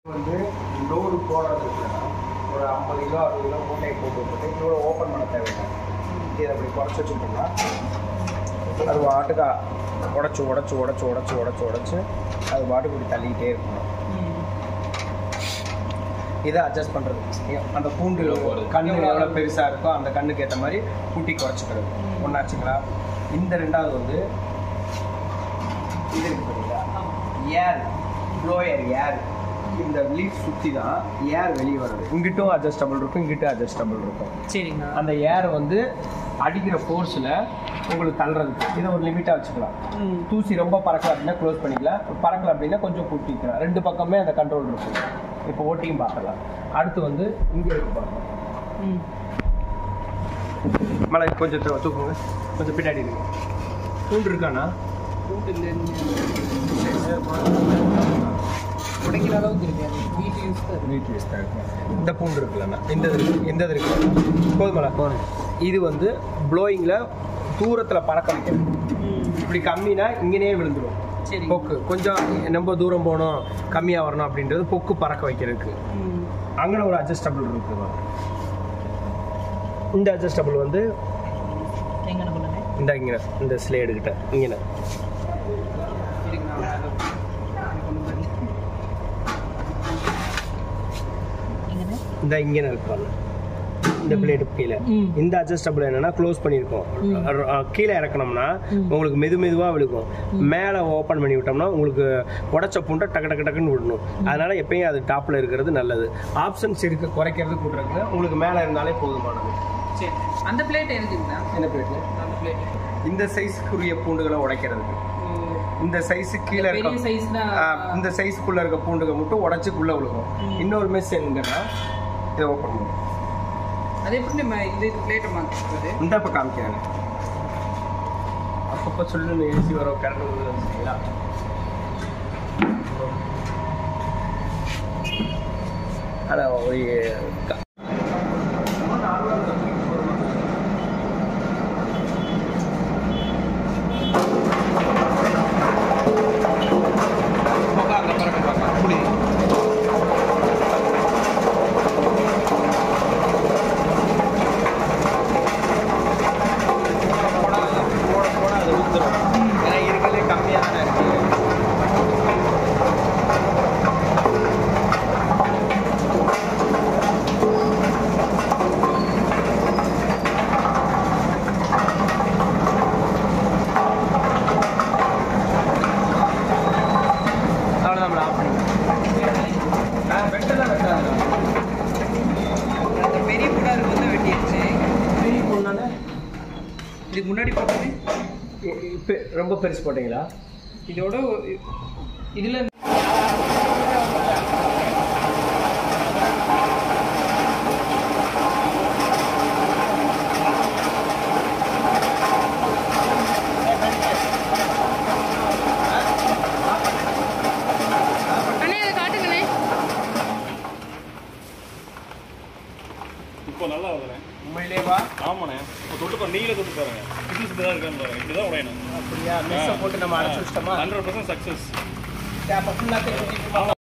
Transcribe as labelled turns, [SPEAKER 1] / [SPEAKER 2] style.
[SPEAKER 1] வந்து லோடு போடுறதுக்கு ஒரு ஐம்பது கிலோ அறுபது கிலோ மூட்டையை போட்டு போட்டு இதோட ஓப்பன் பண்ண தேவையில்லை இதை அப்படி குறைச்சி வச்சுட்டோம்னா அது பாட்டுக்கா உடச்சி உடச்சி உடச்சி உடச்சி உடச்சி உடச்சி அது பாட்டுக்கு இப்படி தள்ளிக்கிட்டே இருக்கணும் இதை அட்ஜஸ்ட் பண்ணுறது அந்த பூண்டு கண்ணு எவ்வளோ பெருசாக இருக்கோ அந்த கண்ணுக்கு ஏற்ற மாதிரி கூட்டி குறைச்சிக்கிறது ஒன்றாச்சுங்களா இந்த ரெண்டாவது வந்து இது இருக்கு பார்த்தீங்களா ஏர் ப்ளோயர் ஏர் இந்த லீஃப் சுற்றி தான் ஏர் வெளியே வருது இங்கிட்டும் அட்ஜஸ்டபிள் இருக்கும் இங்கிட்டும் அட்ஜஸ்டபிள் இருக்கும்
[SPEAKER 2] சரிங்கண்ணா
[SPEAKER 1] அந்த ஏர் வந்து அடிக்கிற ஃபோர்ஸில் உங்களுக்கு தள்ளுறதுக்கு இதை ஒரு லிமிட்டாக வச்சுக்கலாம்
[SPEAKER 2] ம்
[SPEAKER 1] தூசி ரொம்ப பறக்கல அப்படின்னா க்ளோஸ் பண்ணிக்கலாம் பறக்கல அப்படின்னா கொஞ்சம் கூட்டிக்கலாம் ரெண்டு பக்கமே அந்த கண்ட்ரோல் இருக்கும் இப்போ ஓட்டியும் பார்க்கலாம் அடுத்து வந்து இங்கே இருக்கு பாருங்க
[SPEAKER 2] ம்
[SPEAKER 1] மழை கொஞ்சம் தூ- தூக்குங்க கொஞ்சம் பின்னாடி இருக்கு பூண்டு இருக்காண்ணா
[SPEAKER 2] உடைக்கிற அளவுக்கு இருக்காது வீட்டு யூஸ் தான்
[SPEAKER 1] வீட்டு யூஸ் தான் இருக்கு இந்த பூண்டு இருக்குல்லண்ணா இந்த இது இருக்கு இந்த இது இருக்கு போதுமலா இது வந்து ப்ளோயிங்கில் தூரத்தில் பறக்க வைக்கிறது இப்படி கம்மினா இங்கேயே விழுந்துடும்
[SPEAKER 2] சரி
[SPEAKER 1] பொக்கு கொஞ்சம் ரொம்ப தூரம் போகணும் கம்மியாக வரணும் அப்படின்றது பொக்கு பறக்க வைக்கிறதுக்கு
[SPEAKER 2] ம்
[SPEAKER 1] அங்கே ஒரு அட்ஜஸ்டபிள் இருக்கு பாருங்க. இந்த அட்ஜஸ்டபிள் வந்து
[SPEAKER 2] எங்கே பண்ணுங்க
[SPEAKER 1] இந்த இங்கே இந்த ஸ்லேடு கிட்ட இங்கே
[SPEAKER 2] எங்கண்ணே
[SPEAKER 1] இந்த இங்கே இருப்பாங்க இந்த பிளேடு கீழே
[SPEAKER 2] ம்.
[SPEAKER 1] இந்த அட்ஜஸ்டபிள் என்னன்னா க்ளோஸ் பண்ணியிருக்கோம் அ- அ- கீழே இறக்கணும்னா உங்களுக்கு மெது மெதுவாக விழுகும் மேலே ஓப்பன் பண்ணி விட்டோம்னா உங்களுக்கு உடச்ச பூண்டை டக்கு டக்கு டக்குன்னு விடணும் அதனால எப்பயும் அது டாப்பில் இருக்கிறது நல்லது ஆப்ஷன்ஸ் இருக்கு குறைக்கிறது கூட்டுறதுக்கு உங்களுக்கு மேலே இருந்தாலே போதுமானது
[SPEAKER 2] சரி அந்த பிளேட் எதுக்குங்கண்ணா
[SPEAKER 1] என்ன பிளேட்
[SPEAKER 2] அந்த பிளேட்
[SPEAKER 1] இந்த சைஸ்க்குரிய பூண்டுகளை உடைக்கிறதுக்கு இந்த சைஸு கீழே
[SPEAKER 2] பெரிய
[SPEAKER 1] இருக்க
[SPEAKER 2] சைஸ்னா
[SPEAKER 1] ஆ, இந்த சைஸ்க்குள்ள இருக்க பூண்டுக மட்டும் உடச்சிக்குள்ள விழுகும் இன்னொரு மெஸ் எங்கன்னா இதை ஓப்பன் பண்ணும்
[SPEAKER 2] அது எப்படி நம்ம இந்த பிளேட்டை மாற்றுறது
[SPEAKER 1] இந்த இப்போ காமிக்கிறாங்க அப்பப்போ சொல்லு ஏசி வரும் கரண்ட் வருது சரிங்களா ஆனால் ஒரு க-
[SPEAKER 2] அங்கே பறக்க பார்க்கலாம் அப்படி
[SPEAKER 1] போட போட போட அது ஊத்துரும் ஏன்னா இருக்கிறதுலே கம்மியாக தானே இருக்கு அவ்வளோ நம்ம ஆஃப் பண்ணிக்கலாம் ஆ வெட்டதான் வெட்டாது
[SPEAKER 2] அந்த பெரிய புடாரு வந்து வெட்டிடுச்சு
[SPEAKER 1] பெரிய பொண்ணானே
[SPEAKER 2] இதுக்கு முன்னாடி போட்டது
[SPEAKER 1] இப்போ ரொம்ப பெருசு போட்டிங்களா
[SPEAKER 2] இதோட ஒரு- இதுல
[SPEAKER 3] அண்ணே அதை காட்டுங்கண்ணே
[SPEAKER 4] இப்போ நல்லா வருதுண்ணே
[SPEAKER 1] உண்மையிலேவா
[SPEAKER 4] ஆமாண்ணே இப்போ தொட்டு பாரு நீங்களே தொட்டு பாருங்க இது சுட்டு தான் இருக்கான்னு பாருங்க இப்படி தான் உடையணும்
[SPEAKER 1] அப்படியா மெஸ்ஸை போட்டு நம்ம அடைச்சி வச்சிட்டோமா
[SPEAKER 4] ஹண்ட்ரட் பர்சன்ட் சக்ஸஸ்
[SPEAKER 1] அப்போ ஃபுல்லாக